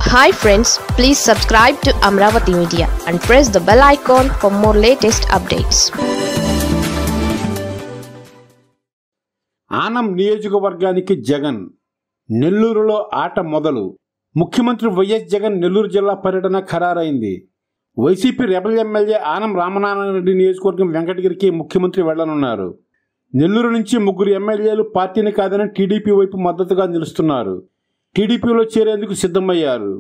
hi friends please subscribe to Amaravati media and press the bell icon for more latest updates Anam నియోజకవర్గానికి జగన్ నెల్లూరులో ఆట మొదలు ముఖ్యమంత్రి వైఎస్ జగన్ నెల్లూరు జిల్లా పర్యటన ఖరారైంది YCP rebel MLA Anam Ramanarayana Reddy నియోజకవర్గం వెంకటగిరికి ముఖ్యమంత్రి వెళ్లనున్నారు నెల్లూరు నుంచి ముగ్గురు ఎమ్మెల్యేలు పార్టీని కాదని టీడీపీ వైపు మద్దతుగా నిలుస్తున్నారు టీడీపీలో చేరేందుకు సిద్ధమయ్యారు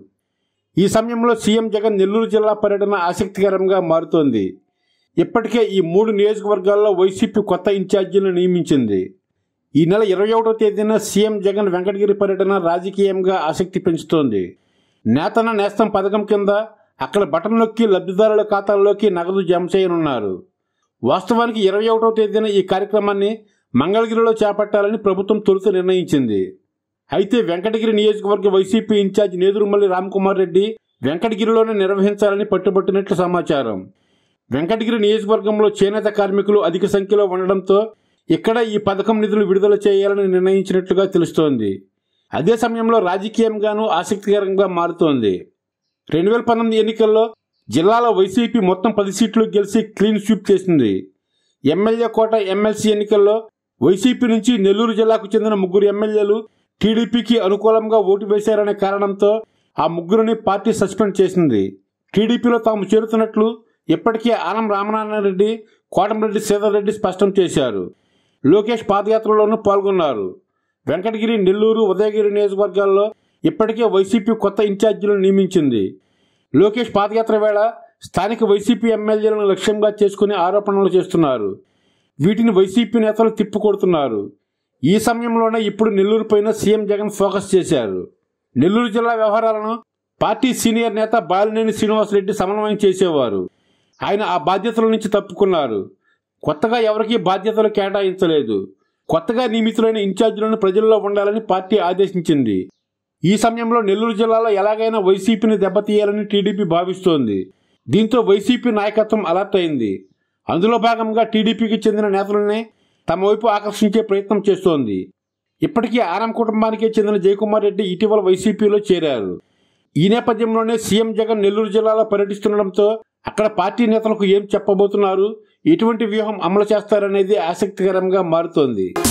ఈ సమయంలో సీఎం జగన్ నెల్లూరు జిల్లా పర్యటన ఆసక్తికరంగా మారుతోంది ఇప్పటికే ఈ మూడు నియోజకవర్గాల్లో వైసీపీ కొత్త ఇన్ఛార్జీలను నియమించింది ఈ నెల ఇరవై ఒకటో తేదీన సీఎం జగన్ వెంకటగిరి పర్యటన రాజకీయంగా ఆసక్తి పెంచుతోంది నేతన నేస్తం పథకం కింద అక్కడ బటన్ నొక్కి లబ్ధిదారుల ఖాతాల్లోకి నగదు జమ చేయనున్నారు వాస్తవానికి ఇరవై ఒకటో తేదీన ఈ కార్యక్రమాన్ని మంగళగిరిలో చేపట్టాలని ప్రభుత్వం తొలుత నిర్ణయించింది అయితే వెంకటగిరి నియోజకవర్గ వైసీపీ ఇన్ఛార్జ్ నేదురుమల్లి రామ్కుమార్ రెడ్డి వెంకటగిరిలోనే నిర్వహించాలని పట్టుబట్టినట్లు సమాచారం వెంకటగిరి నియోజకవర్గంలో చేనేత కార్మికులు అధిక సంఖ్యలో ఉండడంతో ఇక్కడ ఈ పథకం నిధులు విడుదల చేయాలని నిర్ణయించినట్లుగా తెలుస్తోంది అదే సమయంలో రాజకీయంగానూ ఆసక్తికరంగా మారుతోంది రెండు వేల పంతొమ్మిది ఎన్నికల్లో జిల్లాలో వైసీపీ మొత్తం పది సీట్లు గెలిచి క్లీన్ స్వీప్ చేసింది ఎమ్మెల్యే కోట ఎమ్మెల్సీ ఎన్నికల్లో వైసీపీ నుంచి నెల్లూరు జిల్లాకు చెందిన ముగ్గురు ఎమ్మెల్యేలు టీడీపీకి అనుకూలంగా ఓటు వేశారనే కారణంతో ఆ ముగ్గురిని పార్టీ సస్పెండ్ చేసింది టీడీపీలో తాము చేరుతున్నట్లు ఇప్పటికే ఆనం రామనారాయణ రెడ్డి కోటమిరెడ్డి సీతారెడ్డి స్పష్టం చేశారు లోకేష్ పాదయాత్రలోనూ పాల్గొన్నారు వెంకటగిరి నెల్లూరు ఉదయగిరి నియోజకవర్గాల్లో ఇప్పటికే వైసీపీ కొత్త ఇన్ఛార్జీలను నియమించింది లోకేష్ పాదయాత్ర వేళ స్థానిక వైసీపీ ఎమ్మెల్యేలను లక్ష్యంగా చేసుకుని ఆరోపణలు చేస్తున్నారు వీటిని వైసీపీ నేతలు తిప్పికొడుతున్నారు ఈ సమయంలోనే ఇప్పుడు నెల్లూరు పైన సీఎం జగన్ ఫోకస్ చేశారు నెల్లూరు జిల్లా వ్యవహారాలను పార్టీ సీనియర్ నేత బాలినేని శ్రీనివాసరెడ్డి సమన్వయం చేసేవారు ఆయన ఆ బాధ్యతల నుంచి తప్పుకున్నారు కొత్తగా ఎవరికీ బాధ్యతలు కేటాయించలేదు కొత్తగా నియమితులైన ఇన్ఛార్జీలను ప్రజల్లో ఉండాలని పార్టీ ఆదేశించింది ఈ సమయంలో నెల్లూరు జిల్లాలో ఎలాగైనా వైసీపీని దెబ్బతీయాలని టీడీపీ భావిస్తోంది దీంతో వైసీపీ నాయకత్వం అలర్ట్ అయింది అందులో భాగంగా టీడీపీకి చెందిన నేతలనే తమ వైపు ఆకర్షించే ప్రయత్నం చేస్తోంది ఇప్పటికీ ఆనం కుటుంబానికే చెందిన జయకుమార్ రెడ్డి ఇటీవల వైసీపీలో చేరారు ఈ నేపథ్యంలోనే సీఎం జగన్ నెల్లూరు జిల్లాలో పర్యటిస్తుండటంతో అక్కడ పార్టీ నేతలకు ఏం చెప్పబోతున్నారు ఎటువంటి వ్యూహం అమలు చేస్తారనేది ఆసక్తికరంగా మారుతోంది